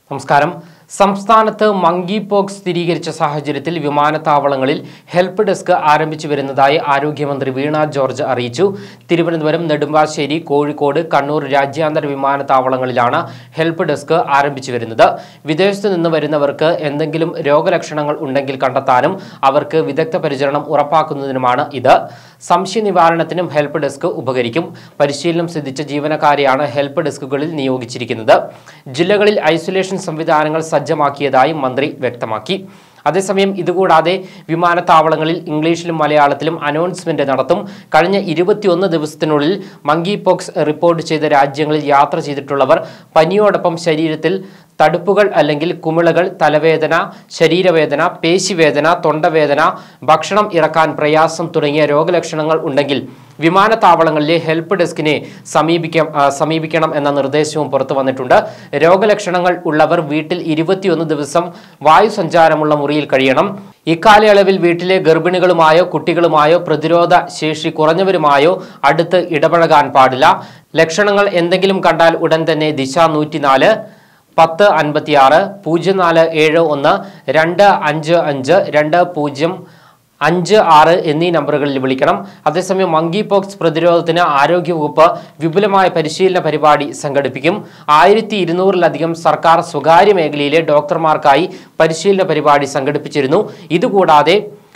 നമസ്കാരം സംസ്ഥാനത്ത് monkey pox സ്ഥിരീകരിച്ച സാഹചര്യത്തിൽ വിമാനത്താവളങ്ങളിൽ ഹെൽപ്പ് ഡെസ്ക് ആരംഭിച്ചു വരുന്നതായി ആരോഗ്യമന്ത്രി വീണ ജോർജ് അറിയിച്ചു തിരുവനന്തപുരം നെടുമ്പാശ്ശേരി കോഴിക്കോട് കണ്ണൂർ രാജ്യാന്തര വിമാനത്താവളങ്ങളിലാണ് ഹെൽപ്പ് ഡെസ്ക് ആരംഭിച്ചു വരുന്നത് വിദേശത്ത് നിന്ന് വരുന്നവർക്ക് എന്തെങ്കിലും രോഗലക്ഷണങ്ങൾ ഉണ്ടെങ്കിൽ കണ്ടെത്താനും അവർക്ക് വിദഗ്ധ പരിചരണം ഉറപ്പാക്കുന്നതിനുമാണ് ഇത് സംശയ നിവാരണത്തിനും ഹെൽപ്പ് ഡെസ്ക് ഉപകരിക്കും പരിശീലനം സിദ്ധിച്ച ജീവനക്കാരെയാണ് ഹെൽപ്പ് ഡെസ്കുകളിൽ നിയോഗിച്ചിരിക്കുന്നത് ജില്ലകളിൽ ഐസൊലേഷൻ സംവിധാനങ്ങൾ സജ്ജമാക്കിയതായും മന്ത്രി വ്യക്തമാക്കി അതേസമയം ഇതുകൂടാതെ വിമാനത്താവളങ്ങളിൽ ഇംഗ്ലീഷിലും മലയാളത്തിലും അനൗൺസ്മെന്റ് നടത്തും കഴിഞ്ഞ ഇരുപത്തിയൊന്ന് ദിവസത്തിനുള്ളിൽ മങ്കി പോക്സ് റിപ്പോർട്ട് ചെയ്ത രാജ്യങ്ങളിൽ യാത്ര ചെയ്തിട്ടുള്ളവർ പനിയോടൊപ്പം ശരീരത്തിൽ തടുപ്പുകൾ അല്ലെങ്കിൽ കുമിളകൾ തലവേദന ശരീരവേദന പേശിവേദന തൊണ്ടവേദന ഭക്ഷണം ഇറക്കാൻ പ്രയാസം തുടങ്ങിയ രോഗലക്ഷണങ്ങൾ ഉണ്ടെങ്കിൽ വിമാനത്താവളങ്ങളിലെ ഹെൽപ്പ് ഡെസ്കിനെ സമീപിക്കാം ആ, സമീപിക്കണം എന്ന നിർദ്ദേശവും പുറത്തു വന്നിട്ടുണ്ട് രോഗലക്ഷണങ്ങൾ ഉള്ളവർ വീട്ടിൽ ഇരുപത്തിയൊന്ന് ദിവസം വായു സഞ്ചാരമുള്ള മുറിയിൽ കഴിയണം ഇക്കാലയളവിൽ വീട്ടിലെ ഗർഭിണികളുമായോ കുട്ടികളുമായോ പ്രതിരോധ ശേഷി കുറഞ്ഞവരുമായോ അടുത്ത് ഇടപഴകാൻ പാടില്ല ലക്ഷണങ്ങൾ എന്തെങ്കിലും കണ്ടാൽ ഉടൻ തന്നെ ദിശ നൂറ്റിനാല് പത്ത് അൻപത്തിയാറ് പൂജ്യം നാല് ഏഴ് ഒന്ന് രണ്ട് അഞ്ച് അഞ്ച് രണ്ട് പൂജ്യം അഞ്ച് ആറ് എന്നീ നമ്പറുകളിൽ വിളിക്കണം അതേസമയം മങ്കി പോക്സ് പ്രതിരോധത്തിന് ആരോഗ്യവകുപ്പ് വിപുലമായ പരിശീലന പരിപാടി സംഘടിപ്പിക്കും ആയിരത്തി ഇരുന്നൂറിലധികം സർക്കാർ സ്വകാര്യ മേഖലയിലെ ഡോക്ടർമാർക്കായി പരിശീലന പരിപാടി സംഘടിപ്പിച്ചിരുന്നു ഇതുകൂടാതെ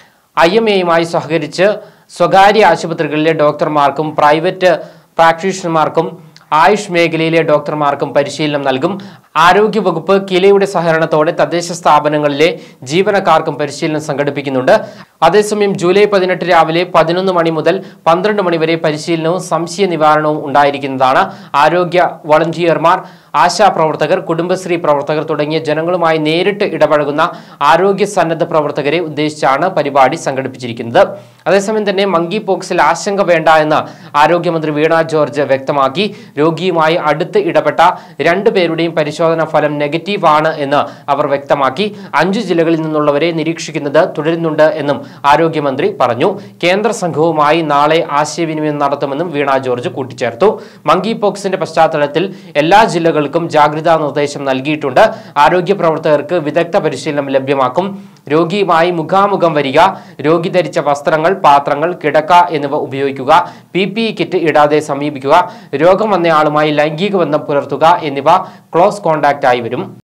ഐ എം എയുമായി സഹകരിച്ച് സ്വകാര്യ ആശുപത്രികളിലെ ഡോക്ടർമാർക്കും പ്രൈവറ്റ് പ്രാക്ടീഷണർമാർക്കും ആയുഷ് മേഖലയിലെ ഡോക്ടർമാർക്കും പരിശീലനം നൽകും ആരോഗ്യവകുപ്പ് കിലയുടെ സഹകരണത്തോടെ തദ്ദേശ സ്ഥാപനങ്ങളിലെ ജീവനക്കാർക്കും പരിശീലനം സംഘടിപ്പിക്കുന്നുണ്ട് അതേസമയം ജൂലൈ പതിനെട്ട് രാവിലെ പതിനൊന്ന് മണി മുതൽ പന്ത്രണ്ട് മണി വരെ പരിശീലനവും സംശയ നിവാരണവും ഉണ്ടായിരിക്കുന്നതാണ് ആരോഗ്യ വളണ്ടിയർമാർ ആശാപ്രവർത്തകർ കുടുംബശ്രീ പ്രവർത്തകർ തുടങ്ങിയ ജനങ്ങളുമായി നേരിട്ട് ഇടപഴകുന്ന ആരോഗ്യ സന്നദ്ധ പ്രവർത്തകരെ ഉദ്ദേശിച്ചാണ് പരിപാടി സംഘടിപ്പിച്ചിരിക്കുന്നത് അതേസമയം തന്നെ മങ്കി പോക്സിൽ ആശങ്ക വേണ്ട എന്ന് ആരോഗ്യമന്ത്രി വീണ ജോർജ് വ്യക്തമാക്കി രോഗിയുമായി അടുത്ത് ഇടപെട്ട രണ്ടുപേരുടെയും പരിശോധനാ ഫലം നെഗറ്റീവ് ആണ് എന്ന് അവർ വ്യക്തമാക്കി അഞ്ചു ജില്ലകളിൽ നിന്നുള്ളവരെ നിരീക്ഷിക്കുന്നത് തുടരുന്നുണ്ട് എന്നും ആരോഗ്യമന്ത്രി പറഞ്ഞു കേന്ദ്ര സംഘവുമായി നാളെ ആശയവിനിമയം നടത്തുമെന്നും വീണ ജോർജ് കൂട്ടിച്ചേർത്തു മങ്കി പോക്സിന്റെ പശ്ചാത്തലത്തിൽ എല്ലാ ജില്ലകൾക്കും ജാഗ്രതാ നിർദ്ദേശം നൽകിയിട്ടുണ്ട് ആരോഗ്യ പ്രവർത്തകർക്ക് വിദഗ്ധ പരിശീലനം ലഭ്യമാക്കും രോഗിയുമായി മുഖാമുഖം വരിക രോഗി ധരിച്ച വസ്ത്രങ്ങൾ പാത്രങ്ങൾ കിടക്ക എന്നിവ ഉപയോഗിക്കുക പി പി ഇ കിറ്റ് ഇടാതെ സമീപിക്കുക രോഗം വന്നയാളുമായി ലൈംഗിക ബന്ധം പുലർത്തുക എന്നിവ ക്ലോസ് കോണ്ടാക്റ്റ് ആയി വരും